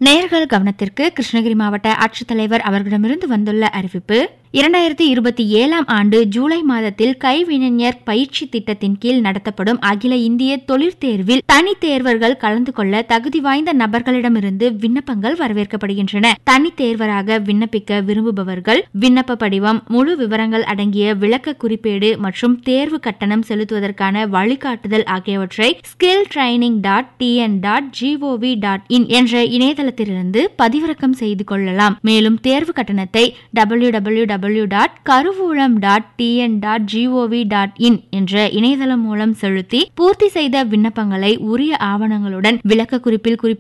நேயர்கள் கவனத்திற்கு கிருஷ்ணகிரி மாவட்ட ஆட்சித்தலைவர் அவர்களிடமிருந்து வந்துள்ள அறிவிப்பு இரண்டாயிரத்தி இருபத்தி ஏழாம் ஆண்டு ஜூலை மாதத்தில் கைவினைஞர் பயிற்சி திட்டத்தின் கீழ் நடத்தப்படும் அகில இந்திய தொழிற்தேர்வில் தனித் தேர்வர்கள் கலந்து கொள்ள தகுதி வாய்ந்த நபர்களிடமிருந்து விண்ணப்பங்கள் வரவேற்கப்படுகின்றன தனித் தேர்வராக விண்ணப்பிக்க விரும்புபவர்கள் விண்ணப்ப படிவம் முழு விவரங்கள் அடங்கிய விளக்க குறிப்பேடு மற்றும் தேர்வு கட்டணம் செலுத்துவதற்கான வழிகாட்டுதல் ஆகியவற்றை skill training dot TN dot GOV dot in என்ற இணையதளத்திலிருந்து பதிவிறக்கம் செய்து கொள்ளலாம் மேலும் தேர்வு கட்டணத்தை டபிள்யூ டபிள்யூ டபிள்யூ டாட் கருவூலம் dot TN dot GOV dot in என்ற இணையதளம் மூலம் செலுத்தி பூர்த்தி செய்த விண்ணப்பங்களை உரிய ஆவணங்களுடன் விளக்க குறிப்பில் குறிப்பிட்ட